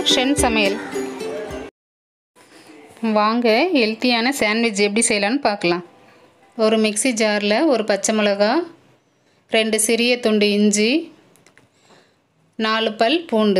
ஷென் சமையல் வாங்க ஹெல்த்தியான சாண்ட்விச் எப்படி செய்யலான்னு பார்க்கலாம் ஒரு மிக்ஸி ஜாரில் ஒரு பச்சை மிளகா ரெண்டு சிறிய துண்டு இஞ்சி நாலு பல் பூண்டு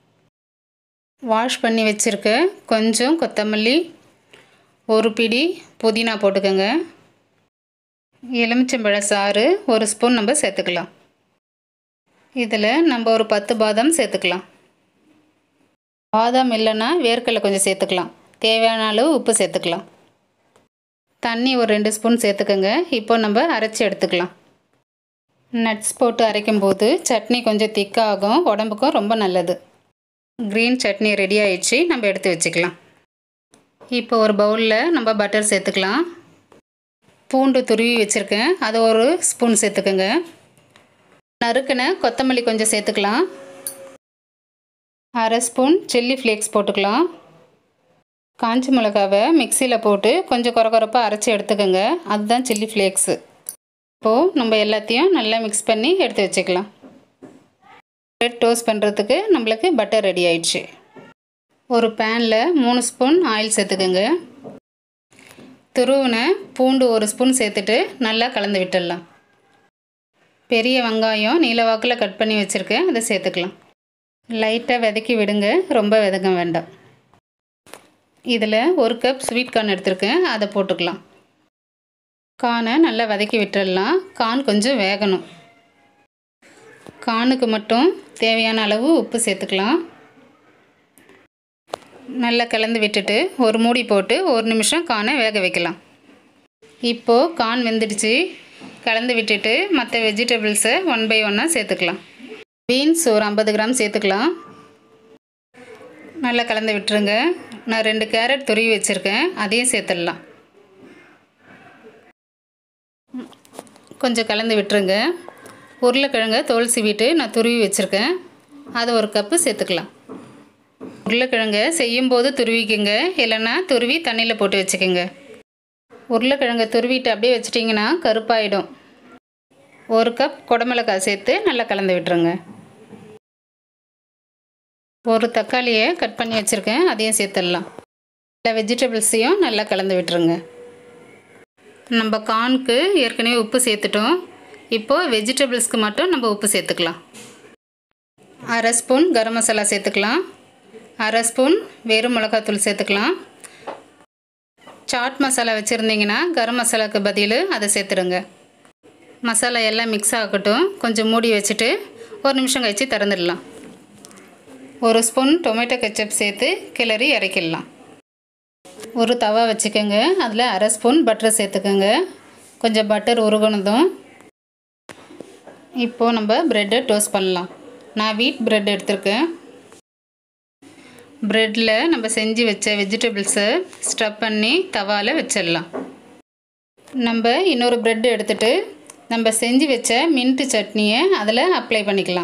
வாஷ் பண்ணி வச்சுருக்க கொஞ்சம் கொத்தமல்லி ஒரு பிடி புதினா போட்டுக்கோங்க எலுமிச்சம்பழ சாறு ஒரு ஸ்பூன் நம்ம சேர்த்துக்கலாம் இதில் நம்ம ஒரு பத்து பாதாம் சேர்த்துக்கலாம் பாதாம் இல்லைன்னா வேர்க்கடலை கொஞ்சம் சேர்த்துக்கலாம் தேவையான அளவு உப்பு சேர்த்துக்கலாம் தண்ணி ஒரு ரெண்டு ஸ்பூன் சேர்த்துக்கோங்க இப்போ நம்ம அரைச்சி எடுத்துக்கலாம் நட்ஸ் போட்டு அரைக்கும் போது சட்னி கொஞ்சம் திக்காகும் உடம்புக்கும் ரொம்ப நல்லது க்ரீன் சட்னி ரெடி ஆயிடுச்சு நம்ம எடுத்து வச்சுக்கலாம் இப்போ ஒரு பவுலில் நம்ம பட்டர் சேர்த்துக்கலாம் பூண்டு துருவி வச்சுருக்கேன் அதை ஒரு ஸ்பூன் சேர்த்துக்கோங்க நறுக்குன கொத்தமல்லி கொஞ்சம் சேர்த்துக்கலாம் அரை ஸ்பூன் சில்லி ஃப்ளேக்ஸ் போட்டுக்கலாம் காஞ்ச மிளகாவை மிக்சியில் போட்டு கொஞ்சம் குறகுறப்பாக அரைச்சி எடுத்துக்கோங்க அதுதான் சில்லி ஃப்ளேக்ஸு இப்போது நம்ம எல்லாத்தையும் நல்லா மிக்ஸ் பண்ணி எடுத்து வச்சுக்கலாம் பிரெட் டோஸ்ட் பண்ணுறதுக்கு நம்மளுக்கு பட்டர் ரெடி ஆயிடுச்சு ஒரு பேனில் மூணு ஸ்பூன் ஆயில் சேர்த்துக்கோங்க துருவின பூண்டு ஒரு ஸ்பூன் சேர்த்துட்டு நல்லா கலந்து விட்டுடலாம் பெரிய வெங்காயம் நீல வாக்கில் கட் பண்ணி வச்சுருக்கேன் அதை சேர்த்துக்கலாம் லைட்டாக வதக்கி விடுங்க ரொம்ப வதங்க வேண்டாம் இதில் ஒரு கப் ஸ்வீட் கார்ன் எடுத்திருக்கேன் அதை போட்டுக்கலாம் கானை நல்லா வதக்கி விட்டுடலாம் கான் கொஞ்சம் வேகணும் கானுக்கு மட்டும் தேவையான அளவு உப்பு சேர்த்துக்கலாம் நல்லா கலந்து விட்டுட்டு ஒரு மூடி போட்டு ஒரு நிமிஷம் கானை வேக வைக்கலாம் இப்போது கான் வெந்துடுச்சு கலந்து விட்டுட்டு மற்ற வெஜிடபிள்ஸை ஒன் பை ஒன்னாக சேர்த்துக்கலாம் பீன்ஸ் ஒரு ஐம்பது கிராம் சேர்த்துக்கலாம் நல்லா கலந்து விட்டுருங்க நான் ரெண்டு கேரட் துருவி வச்சுருக்கேன் அதையும் சேர்த்துடலாம் கொஞ்சம் கலந்து விட்டுருங்க உருளைக்கிழங்க தோல் சீவிட்டு நான் துருவி வச்சுருக்கேன் அதை ஒரு கப்பு சேர்த்துக்கலாம் உருளைக்கிழங்க செய்யும்போது துருவிக்குங்க இல்லைன்னா துருவி தண்ணியில் போட்டு வச்சுக்கோங்க உருளைக்கிழங்க துருவிட்டு அப்படியே வச்சிட்டிங்கன்னா கருப்பாயிடும் ஒரு கப் குடமிளகாய் சேர்த்து நல்லா கலந்து விட்டுருங்க ஒரு தக்காளியை கட் பண்ணி வச்சுருக்கேன் அதையும் சேர்த்துடலாம் எல்லா வெஜிடபிள்ஸையும் நல்லா கலந்து விட்டுருங்க நம்ம கார்னுக்கு ஏற்கனவே உப்பு சேர்த்துட்டோம் இப்போது வெஜிடபிள்ஸ்க்கு மட்டும் நம்ம உப்பு சேர்த்துக்கலாம் அரை ஸ்பூன் கரம் மசாலா சேர்த்துக்கலாம் அரை ஸ்பூன் வெறும் மிளகாத்தூள் சேர்த்துக்கலாம் சாட் மசாலா வச்சுருந்தீங்கன்னா கரம் மசாலாவுக்கு பதில் அதை சேர்த்துடுங்க மசாலா எல்லாம் மிக்ஸ் ஆகட்டும் கொஞ்சம் மூடி வச்சுட்டு ஒரு நிமிஷம் கழித்து திறந்துடலாம் ஒரு ஸ்பூன் டொமேட்டோ கெச்சப் சேர்த்து கிளறி இறக்கிடலாம் ஒரு தவா வச்சுக்கோங்க அதில் அரை ஸ்பூன் பட்டர் சேர்த்துக்கோங்க கொஞ்சம் பட்டர் உருகுனதும் இப்போது நம்ம ப்ரெட்டை டோஸ்ட் பண்ணலாம் நான் வீட் ப்ரெட் எடுத்திருக்கேன் ப்ரெட்டில் நம்ம செஞ்சு வச்ச வெஜிடபிள்ஸை ஸ்டப் பண்ணி தவாவில் வச்சிடலாம் நம்ம இன்னொரு ப்ரெட் எடுத்துகிட்டு நம்ம செஞ்சு வச்ச மின்ட்டு சட்னியை அதில் அப்ளை பண்ணிக்கலாம்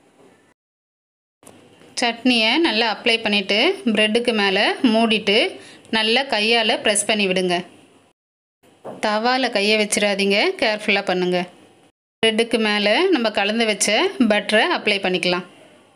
சட்னியை நல்லா அப்ளை பண்ணிவிட்டு ப்ரெட்டுக்கு மேலே மூடிட்டு நல்லா கையால் ப்ரெஸ் பண்ணி விடுங்க தவாவில் கையை வச்சிடாதீங்க கேர்ஃபுல்லாக பண்ணுங்கள் ப்ரெட்டுக்கு மேலே நம்ம கலந்து வச்ச பட்டரை அப்ளை பண்ணிக்கலாம்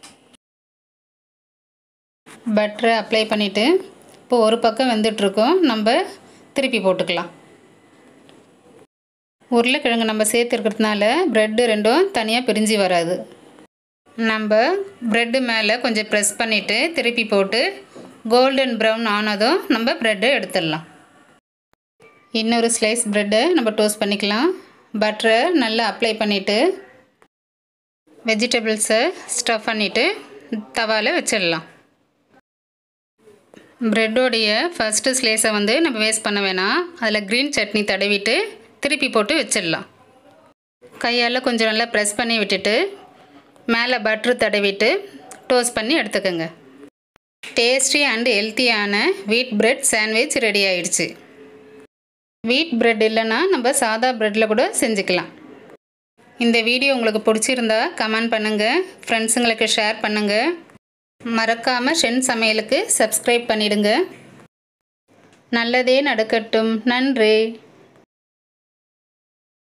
பட்டரை அப்ளை பண்ணிவிட்டு இப்போ ஒரு பக்கம் வெந்துட்ருக்கோம் நம்ம திருப்பி போட்டுக்கலாம் உருளைக்கிழங்கு நம்ம சேர்த்துருக்கிறதுனால ப்ரெட்டு ரெண்டும் தனியாக பிரிஞ்சு வராது நம்ம ப்ரெட்டு மேலே கொஞ்சம் ப்ரெஸ் பண்ணிவிட்டு திருப்பி போட்டு கோல்டன் ப்ரௌன் ஆனதும் நம்ம ப்ரெட்டை எடுத்துடலாம் இன்னொரு ஸ்லைஸ் ப்ரெட்டை நம்ம டோஸ்ட் பண்ணிக்கலாம் பட்டரை நல்லா அப்ளை பண்ணிவிட்டு வெஜிடபிள்ஸை ஸ்டஃப் பண்ணிவிட்டு தவாவில் வச்சிடலாம் ப்ரெட்டோடைய ஃபஸ்ட்டு ஸ்லேஸை வந்து நம்ம வேஸ்ட் பண்ண வேணாம் அதில் க்ரீன் சட்னி தடவிட்டு திருப்பி போட்டு வச்சிடலாம் கையால் கொஞ்சம் நல்லா ப்ரெஸ் பண்ணி விட்டுட்டு மேலே பட்ரு தடவிட்டு டோஸ்ட் பண்ணி எடுத்துக்கோங்க டேஸ்டி அண்ட் ஹெல்த்தியான வீட் பிரெட் சாண்ட்விச் ரெடி ஆயிடுச்சு வீட் பிரெட் இல்லைன்னா நம்ம சாதா ப்ரெட்டில் கூட செஞ்சுக்கலாம் இந்த வீடியோ உங்களுக்கு பிடிச்சிருந்தா கமெண்ட் பண்ணுங்கள் ஃப்ரெண்ட்ஸுங்களுக்கு ஷேர் பண்ணுங்கள் மறக்காமல் ஷென் சமையலுக்கு சப்ஸ்கிரைப் பண்ணிடுங்க நல்லதே நடக்கட்டும் நன்றி